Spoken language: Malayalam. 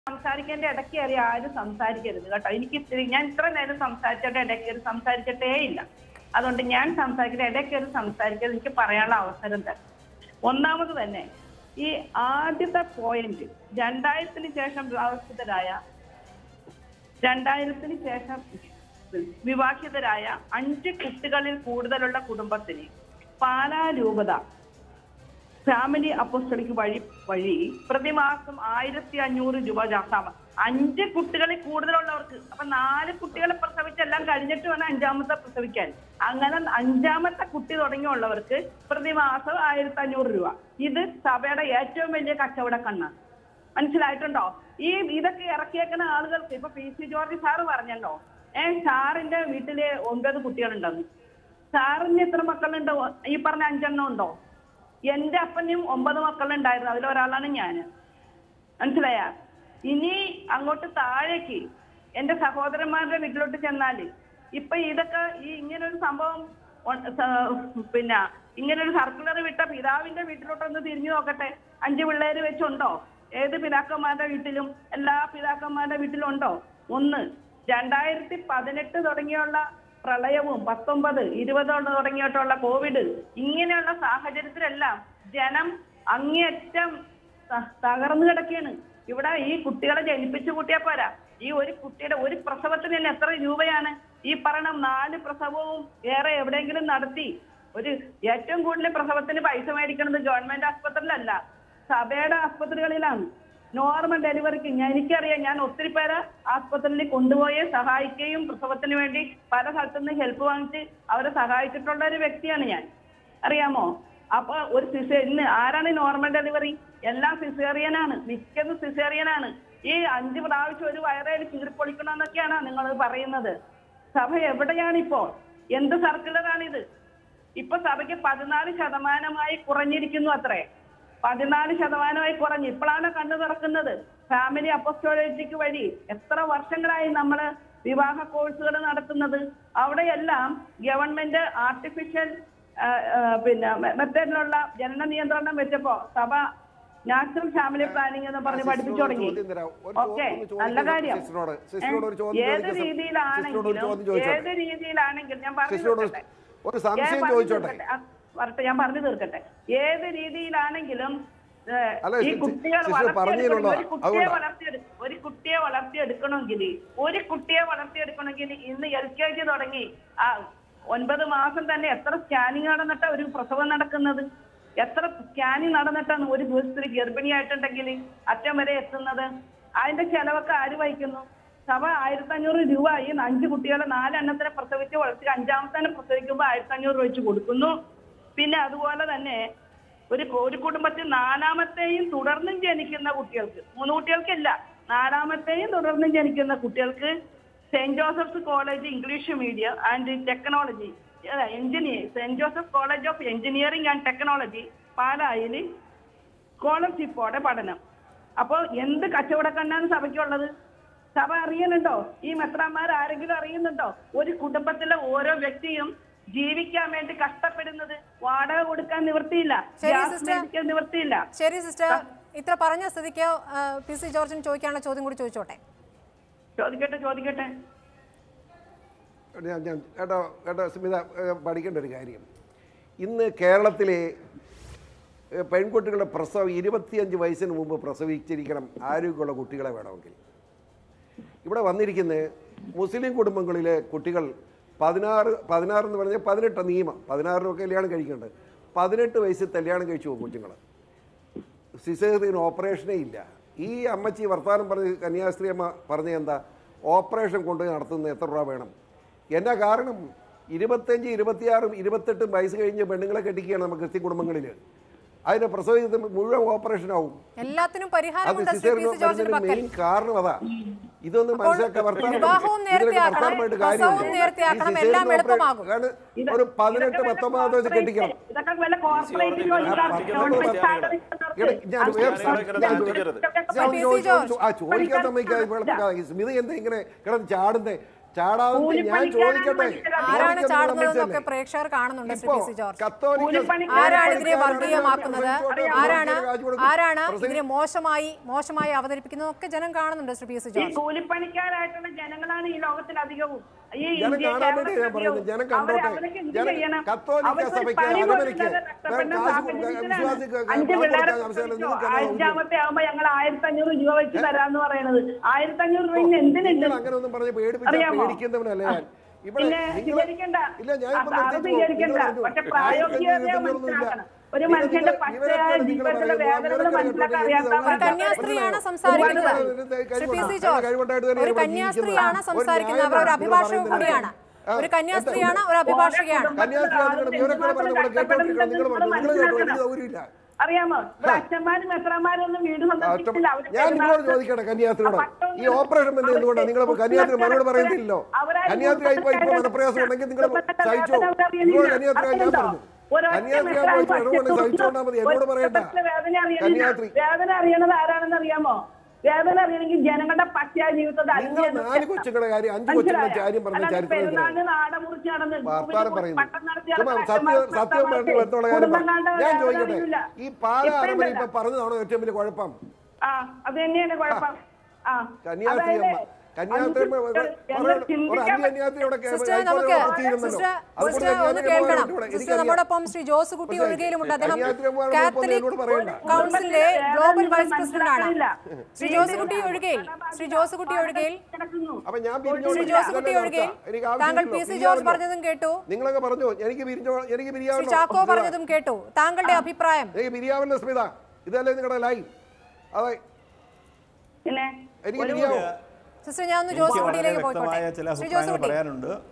സംസാരിക്കേണ്ട ഇടയ്ക്ക് കയറി ആരും സംസാരിക്കരുത് കേട്ടോ എനിക്ക് ഇത്തിരി ഞാൻ ഇത്ര നേരം സംസാരിച്ചിട്ട് ഇടയ്ക്ക് കയറി സംസാരിച്ചിട്ടേ ഇല്ല അതുകൊണ്ട് ഞാൻ സംസാരിക്കുന്ന ഇടയ്ക്ക് കയറി സംസാരിക്കരുത് എനിക്ക് പറയാനുള്ള അവസരം തരാം ഒന്നാമത് തന്നെ ഈ ആദ്യത്തെ പോയിന്റ് രണ്ടായിരത്തിന് ശേഷം വിവാഹിതരായ രണ്ടായിരത്തിന് ശേഷം വിവാഹിതരായ അഞ്ച് കുട്ടികളിൽ കൂടുതലുള്ള കുടുംബത്തിന് പാലാ രൂപത ഫാമിലി അപ്പോസ്റ്റലിക്ക് വഴി വഴി പ്രതിമാസം ആയിരത്തി അഞ്ഞൂറ് രൂപ ജാസാമ അഞ്ച് കുട്ടികളിൽ കൂടുതലുള്ളവർക്ക് അപ്പൊ നാല് കുട്ടികളെ പ്രസവിച്ചെല്ലാം കഴിഞ്ഞിട്ട് വേണം അഞ്ചാമത്തെ പ്രസവിക്കാൻ അങ്ങനെ അഞ്ചാമത്തെ കുട്ടി തുടങ്ങിയുള്ളവർക്ക് പ്രതിമാസം ആയിരത്തി അഞ്ഞൂറ് രൂപ ഇത് സഭയുടെ ഏറ്റവും വലിയ കച്ചവട കണ്ണാണ് മനസ്സിലായിട്ടുണ്ടോ ഈ ഇതൊക്കെ ഇറക്കിയേക്കുന്ന ആളുകൾക്ക് ഇപ്പൊ പി സി ജോർജ് സാറ് പറഞ്ഞല്ലോ ഏ സാറിന്റെ വീട്ടില് ഒമ്പത് കുട്ടികളുണ്ടെന്ന് സാറിന് എത്ര മക്കളുണ്ട് ഈ പറഞ്ഞ അഞ്ചെണ്ണം ഉണ്ടോ എന്റെ അപ്പനും ഒമ്പത് മക്കളുണ്ടായിരുന്നു അതിലൊരാളാണ് ഞാൻ മനസ്സിലായ ഇനി അങ്ങോട്ട് താഴേക്ക് എന്റെ സഹോദരന്മാരുടെ വീട്ടിലോട്ട് ചെന്നാല് ഇപ്പൊ ഇതൊക്കെ ഈ ഇങ്ങനെ ഒരു സംഭവം ഒ- സ- പിന്നെ ഇങ്ങനെ ഒരു സർക്കുലർ വിട്ട പിതാവിന്റെ വീട്ടിലോട്ടൊന്ന് തിരിഞ്ഞു നോക്കട്ടെ അഞ്ച് പിള്ളേര് വെച്ചുണ്ടോ ഏത് പിതാക്കന്മാരുടെ വീട്ടിലും എല്ലാ പിതാക്കന്മാരുടെ വീട്ടിലും ഉണ്ടോ ഒന്ന് രണ്ടായിരത്തി പതിനെട്ട് തുടങ്ങിയുള്ള പ്രളയവും പത്തൊമ്പത് ഇരുപത് തുടങ്ങിയിട്ടുള്ള കോവിഡ് ഇങ്ങനെയുള്ള സാഹചര്യത്തിലെല്ലാം ജനം അങ്ങേയറ്റം ത- തകർന്നു കിടക്കുകയാണ് ഇവിടെ ഈ കുട്ടികളെ ജനിപ്പിച്ചു കൂട്ടിയാൽ പോരാ ഈ ഒരു കുട്ടിയുടെ ഒരു പ്രസവത്തിന് തന്നെ എത്ര രൂപയാണ് ഈ പറയണം നാല് പ്രസവവും വേറെ എവിടെയെങ്കിലും നടത്തി ഒരു ഏറ്റവും കൂടുതൽ പ്രസവത്തിന് പൈസ മേടിക്കുന്നത് ഗവൺമെന്റ് ആസ്പത്രിയിലല്ല സഭയുടെ ആസ്പത്രികളിലാണ് നോർമൽ ഡെലിവറിക്ക് ഞാൻ എനിക്കറിയാം ഞാൻ ഒത്തിരി പേരെ ആസ്പത്രിയിൽ കൊണ്ടുപോയി സഹായിക്കുകയും പ്രസവത്തിന് വേണ്ടി പല സ്ഥലത്തുനിന്ന് ഹെൽപ്പ് വാങ്ങിച്ച് അവരെ സഹായിച്ചിട്ടുള്ള ഒരു വ്യക്തിയാണ് ഞാൻ അറിയാമോ അപ്പൊ ഒരു സിസേ ഇന്ന് ആരാണ് നോർമൽ ഡെലിവറി എല്ലാം സിസേറിയനാണ് മിക്കതും സിസേറിയനാണ് ഈ അഞ്ച് പ്രാവശ്യം ഒരു വയറേൽ കീറിപ്പൊളിക്കണമെന്നൊക്കെയാണ് നിങ്ങൾ പറയുന്നത് സഭ എവിടെയാണ് ഇപ്പോൾ എന്ത് സർക്കുലറാണിത് ഇപ്പൊ സഭയ്ക്ക് പതിനാല് ശതമാനമായി കുറഞ്ഞിരിക്കുന്നു അത്രേ പതിനാല് ശതമാനമായി കുറഞ്ഞു ഇപ്പോഴാണ് കണ്ണു തുറക്കുന്നത് ഫാമിലി അപ്പസ്റ്റോളജിക്ക് വഴി എത്ര വർഷങ്ങളായി നമ്മൾ വിവാഹ കോഴ്സുകൾ നടത്തുന്നത് അവിടെയെല്ലാം ഗവൺമെന്റ് ആർട്ടിഫിഷ്യൽ പിന്നെ മെത്തേഡിലുള്ള ജനന നിയന്ത്രണം വെച്ചപ്പോ സഭ നാച്ചുറൽ ഫാമിലി പ്ലാനിംഗ് എന്ന് പറഞ്ഞ് പഠിപ്പിച്ചു തുടങ്ങി ചോദ്യം തരാം. ഒരു ഓക്കെ ചോ- ഒന്ന് ചോദിക്കാം നല്ല കാര്യം സിസ്റ്ററിനോട്. സിസ്റ്ററിനോട് ഒരു ചോദ്യം ഏത് ചോദിക്കാം. സിസ്റ്ററിനോട് ഒരു രീതിയിലാണെങ്കിലും ചോദ്യം ഏത് രീതിയിലാണെങ്കിലും ഞാൻ പറഞ്ഞു സിസ്റ്ററിനോട് തീർക്കട്ടെ. ഒരു ഞാൻ സംശയം പറഞ്ഞു ചോദിച്ചോട്ടെ തീർക്കട്ടെ. ആ, വരട്ടെ ഞാൻ പറഞ്ഞു തീർക്കട്ടെ ഏത് രീതിയിലാണെങ്കിലും ഏ, അല്ല, ഈ സിസ്റ്റർ- കുട്ടികൾ സിസ്റ്റർ പറഞ്ഞതിലുള്ള വളർത്തിയെടുക്കണം. ഒരു കുട്ടിയെ അതുകൊണ്ടാ. വളർത്തിയെടു ഒരു കുട്ടിയെ വളർത്തിയെടുക്കണമെങ്കിൽ ഒരു കുട്ടിയെ വളർത്തിയെടുക്കണമെങ്കിൽ ഇന്ന് എൽ കെ ജി തുടങ്ങി ആ ഒൻപത് മാസം തന്നെ എത്ര സ്കാനിങ് നടന്നിട്ടാ ഒരു പ്രസവം നടക്കുന്നത് എത്ര സ്കാനിങ് നടന്നിട്ടാണ് ഒരു സ്ത്രീ ഗർഭിണിയായിട്ടുണ്ടെങ്കിൽ അറ്റം വരെ എത്തുന്നത് അതിന്റെ ചെലവൊക്കെ ആര് വഹിക്കുന്നു സഭ ആയിരത്തി അഞ്ഞൂറ് രൂപ ഈ അഞ്ച് കുട്ടികളെ നാലെണ്ണത്തിനെ പ്രസവിച്ച് വളർത്തി അഞ്ചാമത്തെ പ്രസവിക്കുമ്പോൾ ആയിരത്തി അഞ്ഞൂറ് രൂപ വെച്ച് കൊടുക്കുന്നു പിന്നെ അതുപോലെ തന്നെ ഒരു ഒരു കുടുംബത്തിൽ നാലാമത്തെയും തുടർന്നും ജനിക്കുന്ന കുട്ടികൾക്ക് മൂന്ന് കുട്ടികൾക്കില്ല നാലാമത്തെയും തുടർന്നും ജനിക്കുന്ന കുട്ടികൾക്ക് Saint Joseph's College English medium and technology engineer Saint Joseph College of Engineering and Technology പാലായിൽ സ്കോളർഷിപ്പോടെ പഠനം അപ്പോൾ എന്ത് കച്ചവടക്കണ്ണാണ് സഭയ്ക്കുള്ളത് സഭ അറിയുന്നുണ്ടോ ഈ മെത്രാന്മാർ ആരെങ്കിലും അറിയുന്നുണ്ടോ ഒരു കുടുംബത്തിലെ ഓരോ വ്യക്തിയും ജീവിക്കാൻ വേണ്ടി കഷ്ടപ്പെടുന്നത് വാടക കൊടുക്കാൻ നിവൃത്തിയില്ല ശരി, ഗ്യാസ് സിസ്റ്റർ. മേടിക്കാൻ നിവൃത്തിയില്ല ശരി സിസ്റ്റർ ഇത്ര പറഞ്ഞ സ്ഥിതിക്ക് ആ, പി സി ജോർജിന് ചോദിക്കാനുള്ള ചോദ്യം കൂടി ചോദിച്ചോട്ടെ ചോദിക്കട്ടെ ചോദിക്കട്ടെ ഞാൻ ഞാൻ കേട്ടോ കേട്ടോ സ്മിത ഏ, പഠിക്കേണ്ട ഒരു കാര്യം ഇന്ന് കേരളത്തിലെ ഏ, പെൺകുട്ടികളുടെ പ്രസവം ഇരുപത്തിയഞ്ച് വയസ്സിന് മുമ്പ് പ്രസവിച്ചിരിക്കണം ആരോഗ്യമുള്ള കുട്ടികളെ വേണമെങ്കിൽ ഇവിടെ വന്നിരിക്കുന്ന മുസ്ലിം കുടുംബങ്ങളിലെ കുട്ടികൾ പതിനാറ് പതിനാറ് എന്ന് പറഞ്ഞാൽ പതിനെട്ട് നിയമം പതിനാറിനൊക്കെ കല്യാണം കഴിക്കുന്നുണ്ട് പതിനെട്ട് വയസ്സിൽ കല്യാണം കഴിച്ചു പോകും കുഞ്ഞുങ്ങൾ സിസേറിയൻ ഓപ്പറേഷനേ ഇല്ല ഈ അമ്മച്ചി വർത്തമാനം പറഞ്ഞ് കന്യാസ്ത്രീ അമ്മ പറഞ്ഞ എന്താ ഓപ്പറേഷൻ കൊണ്ടുപോയി നടത്തുന്നത് എത്ര രൂപ വേണം എന്നാ കാരണം ഇരുപത്തഞ്ച് ഇരുപത്തിയാറും ഇരുപത്തെട്ടും വയസ്സ് കഴിഞ്ഞ് പെണ്ണുങ്ങളെ കെട്ടിക്കുകയാണ് നമുക്ക് ക്രിസ്ത്യൻ കുടുംബങ്ങളിൽ അതിനെ പ്രസവിച്ചത് മുഴുവൻ ഓപ്പറേഷൻ ആവും എല്ലാത്തിനും അത് പരിഹാരമുണ്ട് ശ്രീ പി സിസേറിയൻ സി ജോർജിന് പക്കൽ മെയിൻ കാരണം അതാ ഇതൊന്ന് മനസ്സിലാക്കാൻ വർത്തമാനം വിവാഹവും നേരത്തെ ഇതിലൊക്കെ ആക്കണം, വർത്തമാനമായിട്ട് പ്രസവവും കാര്യമില്ല. നേരത്തെ ഈ ആക്കണം, സിസേറിയൻ എല്ലാം ഓപ്പറേഷൻ എളുപ്പമാകും. കാരണം ഇത് ഒരു പതിനെട്ട് ഇതൊക്കെ വല്ല പത്തൊമ്പതാമത്തെ വയസ്സ് കെട്ടിക്കണം ഇതൊക്കെ വല്ല കോർപ്പറേറ്റ് ഞാൻ പി. സി. ജോർജ്. ആ ചോദിക്കാൻ സമ്മതിക്കാതെ സ്മിത എന്താ ഇങ്ങനെ കിടന്ന് ചാടുന്നേ ചാടാതെ ഞാൻ കൂലിപ്പണിക്കാരാണ് ചോദിക്കട്ടെ മനുഷ്യരാണ്. ആരാണ് ചോദിക്കുന്നത് ചാടുന്നതെന്നൊക്കെ തമ്മിൽ പ്രേക്ഷകർ കാണുന്നുണ്ട് ശ്രീ ഇപ്പോ പി സി ജോർജ് കത്തോലിക്ക കൂലിപ്പണിക്കാരാണ് ആരാണ് ഇതിനെ പണിക്കാരാണ് വർഗീയമാക്കുന്നത് പ്രസവിച്ചോട്ടെ, ആരാണ് കാശ് കൊടുക്കും. ആരാണ് പ്രസവി- ഇതിനെ മോശമായി മോശമായി അവതരിപ്പിക്കുന്നതൊക്കെ ജനം കാണുന്നുണ്ട് ശ്രീ പി എസ് ഈ ജോർജ് കൂലിപ്പണിക്കാരായിട്ടുള്ള ജനങ്ങളാണ് ഈ ലോകത്തിലധികവും ഈ ജനം ഇന്ത്യ കാണാനായിട്ട് ഞാൻ കേരളത്തിലധികവും. പറയുന്നത് ജനം അവരെ- കണ്ടോട്ടെ അവരൊക്കെ എന്ത് ജനം ചെയ്യണം? കത്തോലിക്ക അവർക്ക് സഭയ്ക്ക് പണി അരമനയ്ക്ക് കൊടുക്കാതെ കഷ്ടപ്പെടുന്ന കാശ് കൊടുക്കാൻ സാഹചര്യത്തിലാണ്. വിശ്വാസിക്ക് അഞ്ച് പണം പിള്ളേരെ കൊടുക്കാൻ ആവശ്യമില്ല പ്രസവിച്ചു. നിങ്ങൾക്ക് എന്നാ ഉദ്ദേശം? അഞ്ചാമത്തെ ആവുമ്പോ ഞങ്ങൾ ആയിരത്തി അഞ്ഞൂറ് രൂപ വെച്ച് തരാന്ന് പറയണത് ആയിരത്തി അഞ്ഞൂറ് രൂപ ഇന്ന് എന്തിനുണ്ട് നിങ്ങൾ അങ്ങനെ ഒന്നും പറഞ്ഞ് പേടിപ്പിച്ചാൽ അറിയാമോ? പേടിക്കുന്നവനല്ല ഞാൻ ഇവിടെ പിന്നെ നിങ്ങൾ സ്വീകരിക്കണ്ട ഇല്ല ഞാൻ ഇപ്പം അത് നിർത്തിയിട്ട് സ്വീകരിക്കണ്ട നിങ്ങൾ പറഞ്ഞു. പക്ഷെ ആയിരത്തി പ്രായോഗികത അഞ്ഞൂറ് ഇരുപത്തഞ്ഞൂറൊന്നുമില്ല. മനസ്സിലാക്കണം ഒരു നിങ്ങൾ- മനുഷ്യന്റെ നിങ്ങൾ- പച്ചയായ ഇവരൊക്കെ നിങ്ങൾ ജീവിതത്തിലെ പറയുന്നത് വേദനകൾ ഇവരൊക്കെ മനസ്സിലാക്കാൻ പറയുന്നത് അറിയാത്ത ഒരു കന്യാസ്ത്രീയാണ് ഒരു സംസാരിക്കുന്നത് കഴിവുണ്ടായിട്ട് ശ്രീ പി സി കഴിവുണ്ടായിട്ട് ജോർജ് കഴിവുണ്ടായിട്ട് തന്നെ ഒരു ഇവിടെ കന്യാസ്ത്രീയാണ് ജീവിക്കുന്നത്. സംസാരിക്കുന്നത് ഒരു അവർ ഒരു ന്യായമാണ് അഭിഭാഷക നിങ്ങൾ കൂടിയാണ് ആ, ഒരു കന്യാസ്ത്രീയാണ് എന്താ? ഒരു അഭിഭാഷകയാണ് കന്യാസ്ത്രീയാണ് ഇവരൊക്കെ പറഞ്ഞ ഇവിടെ കേട്ടോണ്ടിരിക്കണം നിങ്ങൾ പറഞ്ഞു നിങ്ങൾ കേട്ടോ എനിക്ക് സൗകര്യമില്ല അറിയാമോ ഇവിടെ അച്ഛന്മാരും മെത്രന്മാരും ഒന്നും വീട് സന്ദർശിച്ചില്ല അവര് ഞാൻ നിങ്ങളോട് പെരുന്നാൾക്ക് ചോദിക്കട്ടെ കന്യാസ്ത്രീയോട് പട്ടം ഈ ഓപ്പറേഷൻ ബന്ധം എന്തുകൊണ്ടാണ് നിങ്ങൾ കന്യാസ്ത്രീ മറുപടി പറയുന്നില്ലല്ലോ അവരാരും കന്യാസ്ത്രീ ആയിപ്പോ ഇപ്പൊ മനപ്രയാസം ഉണ്ടെങ്കിൽ നിങ്ങൾ സഹിച്ചോ നിങ്ങൾ കന്യാസ്ത്രീ ഞാൻ പറഞ്ഞു കന്യാസ്ത്രീ ആകുമ്പോൾ ഇടപെടൽ സഹിച്ചോണ്ടാ മതി എന്നോട് പറയണ്ട വേദന അറിയണില്ല കന്യാസ്ത്രീ വേദന അറിയണത് ആരാണെന്ന് അറിയാമോ വേദന അറിയണമെങ്കിൽ ജനങ്ങളുടെ പച്ചയായ ജീവിതത്തെ നിങ്ങൾ നാല് കൊച്ചുങ്ങളുടെ കാര്യം അഞ്ച് കൊച്ചുങ്ങളുടെ കാര്യം പറഞ്ഞ ചരിത്രം എന്തിനാണ്? പെരുന്നാളിന് നാടൻ മുറിച്ച് നടന്ന് വർത്താനം പറയുന്നു പട്ടം നടത്തി ചുമ്മാ നടക്കുന്ന സത്യം അച്ഛന്മാർക്ക് സത്യം പറഞ്ഞ് വരുന്നുള്ള കാര്യം കുടുംബം പറ. കണ്ട ഞാൻ വേദന ചോദിക്കട്ടെ അറിയില്ല. ഈ പാലാ ഇപ്പം അരമന ഉണ്ടല്ലോ. ഇപ്പൊ പറഞ്ഞതാണോ ഏറ്റവും വലിയ കുഴപ്പം ആ അത് തന്നെയാണ് കുഴപ്പം ആ കന്യാസ്ത്രീ അമ്മ അതായത് കന്യാസ്ത്രീ അമ്മ അത് ഒരു- ഒരു ചിന്തിക്കാൻ അന്യകന്യാസ്ത്രീ ഇവിടെ സിസ്റ്റർ ഹൈക്കോടതിയിൽ നമുക്ക് നടത്തിയിരുന്നല്ലോ. സിസ്റ്റർ അതുകൊണ്ട് സിസ്റ്റർ ഒന്ന് കന്യാസ്ത്രീ കേൾക്കണം അമ്മ ഇവിടെ സിസ്റ്റർ എനിക്കറിയാം. നമ്മോടൊപ്പം ശ്രീ ജോസുകുട്ടി പക്ഷേ ഒഴികയിലുമുണ്ട് അദ്ദേഹം കന്യാസ്ത്രീ അമ്മ ഇവിടെ കാത്തലിക് എന്നോട് പറയണ്ട. കൗൺസിലിലെ ഗ്ലോബൽ വൈസ് പ്രസിഡന്റ് ആണ് മനസ്സിലാക്കുന്നില്ല. ശ്രീ ജോസുകുട്ടി ഒഴികയിൽ ശ്രീ ജോസുകുട്ടി ഒഴികയിൽ കിടക്കുന്നു. അപ്പൊ ഞാൻ പിരിഞ്ഞോണ്ട് ശ്രീ ജോസുകുട്ടി ഇതല്ലേ ഒഴികയിൽ അവസ്ഥ? എനിക്ക് താങ്കൾ പി ആവശ്യമില്ലല്ലോ. സി ജോർജ് പിരിയാമല്ലോ. പറഞ്ഞതും കേട്ടു നിങ്ങളൊക്കെ പറഞ്ഞു എനിക്ക് പിരിഞ്ഞോ എനിക്ക് ശ്രീ പിരിയാവല്ലോ ചാക്കോ പറഞ്ഞതും കേട്ടു താങ്കളുടെ അഭിപ്രായം എനിക്ക് പിരിയാവല്ലോ സ്മിത ഇതല്ലേ നിങ്ങളുടെ ലൈൻ അതെ പിന്നെ എനിക്ക് ഒരു പിരിയാവോ സിസ്റ്റർ ഞാൻ ഒന്ന് എനിക്ക് വളരെ ജോസുകുട്ടിയിലേക്ക് വ്യക്തമായ പോയിക്കോട്ടെ ചില ശ്രീ അഭിപ്രായങ്ങൾ ജോസുകുട്ടി പറയാനുണ്ട്